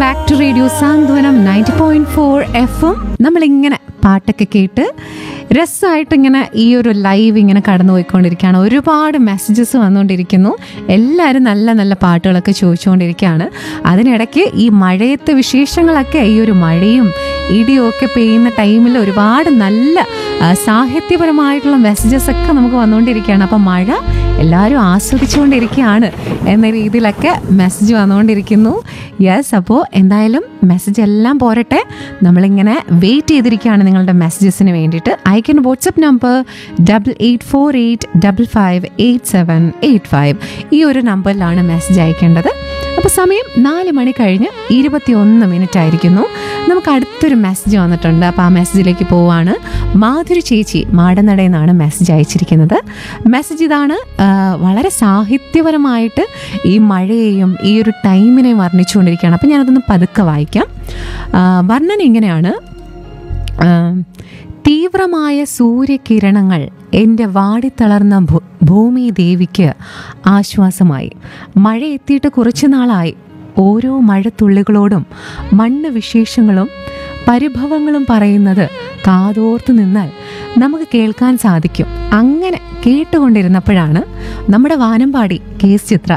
back to radio Santhwanam ninety point four F M നമ്മളിങ്ങനെ പാട്ടൊക്കെ കേട്ട് രസമായിട്ട് ഇങ്ങനെ ഈ ഒരു ലൈവ് ഇങ്ങനെ കടന്നു പോയിക്കൊണ്ടിരിക്കുകയാണ് ഒരുപാട് മെസ്സേജസ് വന്നുകൊണ്ടിരിക്കുന്നു എല്ലാവരും നല്ല നല്ല പാട്ടുകളൊക്കെ ചോദിച്ചുകൊണ്ടിരിക്കുകയാണ് അതിനിടയ്ക്ക് ഈ മഴയത്തെ വിശേഷങ്ങളൊക്കെ ഈ ഒരു മഴയും ഇടിയും ഒക്കെ പെയ്യുന്ന ടൈമിൽ ഒരുപാട് നല്ല ആ, സാഹിത്യപരമായിട്ടുള്ള മെസ്സേജസ് ഒക്കെ നമുക്ക് വന്നുകൊണ്ടിരിക്കുകയാണ് അപ്പം മഴ എല്ലാവരും ആസ്വദിച്ചുകൊണ്ടിരിക്കുകയാണ് എന്ന രീതിയിലൊക്കെ മെസ്സേജ് വന്നുകൊണ്ടിരിക്കുന്നു യെസ് അപ്പോൾ എന്തായാലും മെസ്സേജ് എല്ലാം പോരട്ടെ നമ്മളിങ്ങനെ വെയിറ്റ് ചെയ്തിരിക്കുകയാണ് നിങ്ങളുടെ മെസ്സേജസിന് വേണ്ടിയിട്ട് അയക്കുന്ന WhatsApp number double eight four eight double five eight seven eight five ഈ ഒരു നമ്പറിലാണ് മെസ്സേജ് അയക്കേണ്ടത് അപ്പോൾ സമയം നാല് മണി കഴിഞ്ഞ് ഇരുപത്തി ഒന്ന് മിനിറ്റ് ആയിരിക്കുന്നു നമുക്ക് അടുത്തൊരു മെസ്സേജ് വന്നിട്ടുണ്ട് അപ്പോൾ ആ മെസ്സേജിലേക്ക് പോവാണ് മാധുരി ചേച്ചി മാടനടയിൽ നിന്നാണ് മെസ്സേജ് അയച്ചിരിക്കുന്നത് മെസ്സേജ് ഇതാണ് ആ, വളരെ സാഹിത്യപരമായിട്ട് ഈ മഴയെയും ഈ ഒരു ടൈമിനെയും വർണ്ണിച്ചുകൊണ്ടിരിക്കുകയാണ് അപ്പം ഞാനതൊന്ന് പതുക്കെ വായിക്കാം ആ, വർണ്ണന ഇങ്ങനെയാണ് ആ, തീവ്രമായ സൂര്യകിരണങ്ങൾ എൻ്റെ വാടിത്തളർന്ന ഭൂ- ഭൂമി ദേവിക്ക് ആശ്വാസമായി മഴ എത്തിയിട്ട് കുറച്ചു നാളായി ഓരോ മഴത്തുള്ളികളോടും മണ്ണ് വിശേഷങ്ങളും പരിഭവങ്ങളും പറയുന്നത് കാതോർത്ത് നിന്നാൽ നമുക്ക് കേൾക്കാൻ സാധിക്കും അങ്ങനെ കേട്ടുകൊണ്ടിരുന്നപ്പോഴാണ് നമ്മുടെ വാനമ്പാടി കേസ് ചിത്ര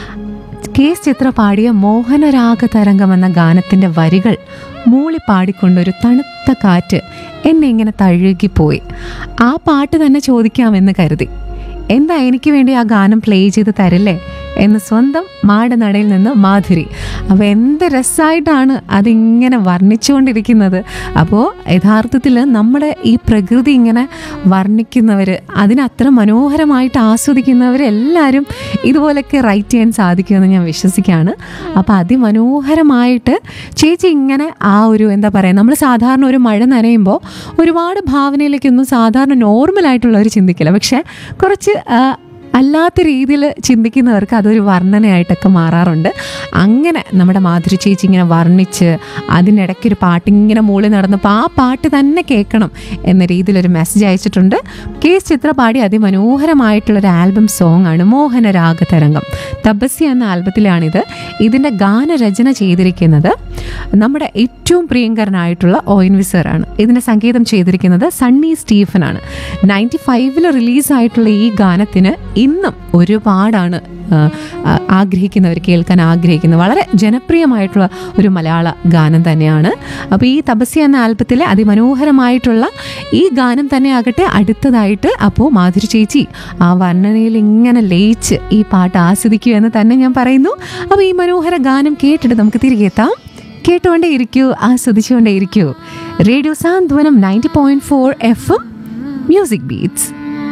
കേസ് ചിത്ര പാടിയ മോഹനരാഗ തരംഗം എന്ന ഗാനത്തിൻ്റെ വരികൾ മൂളി പാടിക്കൊണ്ടൊരു തണുത്ത കാറ്റ് എന്നെ ഇങ്ങനെ തഴുകിപ്പോയി ആ പാട്ട് തന്നെ ചോദിക്കാമെന്ന് കരുതി എന്താ എനിക്ക് വേണ്ടി ആ ഗാനം പ്ലേ ചെയ്ത് തരില്ലേ എന്ന് സ്വന്തം മാടനടയിൽ നിന്ന് മാധുരി അപ്പോൾ എന്ത് രസമായിട്ടാണ് അതിങ്ങനെ വർണ്ണിച്ചുകൊണ്ടിരിക്കുന്നത് അപ്പോൾ യഥാർത്ഥത്തിൽ നമ്മുടെ ഈ പ്രകൃതി ഇങ്ങനെ വർണ്ണിക്കുന്നവർ അതിനത്ര മനോഹരമായിട്ട് ആസ്വദിക്കുന്നവർ എല്ലാവരും ഇതുപോലൊക്കെ റൈറ്റ് ചെയ്യാൻ സാധിക്കുമെന്ന് ഞാൻ വിശ്വസിക്കുകയാണ് അപ്പോൾ അതിമനോഹരമായിട്ട് ചേച്ചി ഇങ്ങനെ ആ ഒരു എന്താ പറയുക നമ്മൾ സാധാരണ ഒരു മഴ നനയുമ്പോൾ ഒരുപാട് ഭാവനയിലേക്കൊന്നും സാധാരണ നോർമലായിട്ടുള്ളവർ ചിന്തിക്കില്ല പക്ഷേ കുറച്ച് ആ, അല്ലാത്ത രീതിയിൽ ചിന്തിക്കുന്നവർക്ക് അതൊരു വർണ്ണനയായിട്ടൊക്കെ മാറാറുണ്ട് അങ്ങനെ നമ്മുടെ മാധുരി ചേച്ചി ഇങ്ങനെ വർണ്ണിച്ച് അതിനിടയ്ക്ക് ഒരു പാട്ടിങ്ങനെ മൂളി നടന്നപ്പോൾ ആ പാട്ട് തന്നെ കേൾക്കണം എന്ന രീതിയിലൊരു മെസ്സേജ് അയച്ചിട്ടുണ്ട് കേസ് ചിത്ര പാടി അതിമനോഹരമായിട്ടുള്ളൊരു ആൽബം സോങ് ആണ് മോഹന രാഗതരംഗം തപസ്യ എന്ന ആൽബത്തിലാണിത് ഇതിൻ്റെ ഗാനരചന ചെയ്തിരിക്കുന്നത് നമ്മുടെ ഏറ്റവും പ്രിയങ്കരനായിട്ടുള്ള ഒ എൻ വി സാറാണ് ഇതിൻ്റെ സംഗീതം ചെയ്തിരിക്കുന്നത് സണ്ണി സ്റ്റീഫനാണ് നയൻറ്റി ഫൈവിൽ റിലീസായിട്ടുള്ള ഈ ഗാനത്തിന് ഇന്നും ഒരുപാടാണ് ആ, ആ, ആഗ്രഹിക്കുന്നവർ കേൾക്കാൻ ആഗ്രഹിക്കുന്നത് വളരെ ജനപ്രിയമായിട്ടുള്ള ഒരു മലയാള ഗാനം തന്നെയാണ് അപ്പോൾ ഈ തപസ്യ എന്ന ആൽബത്തിലെ അതിമനോഹരമായിട്ടുള്ള ഈ ഗാനം തന്നെ ആകട്ടെ അടുത്തതായിട്ട് അപ്പോൾ മാധുരി ചേച്ചി ആ വർണ്ണനയിൽ ഇങ്ങനെ ലയിച്ച് ഈ പാട്ട് ആസ്വദിക്കൂ എന്ന് തന്നെ ഞാൻ പറയുന്നു അപ്പോൾ ഈ മനോഹര ഗാനം കേട്ടിട്ട് നമുക്ക് തിരികെ എത്താം കേട്ടുകൊണ്ടേ ഇരിക്കൂ ആസ്വദിച്ചുകൊണ്ടേ ഇരിക്കൂ radio Santhwanam ninety point four F music beats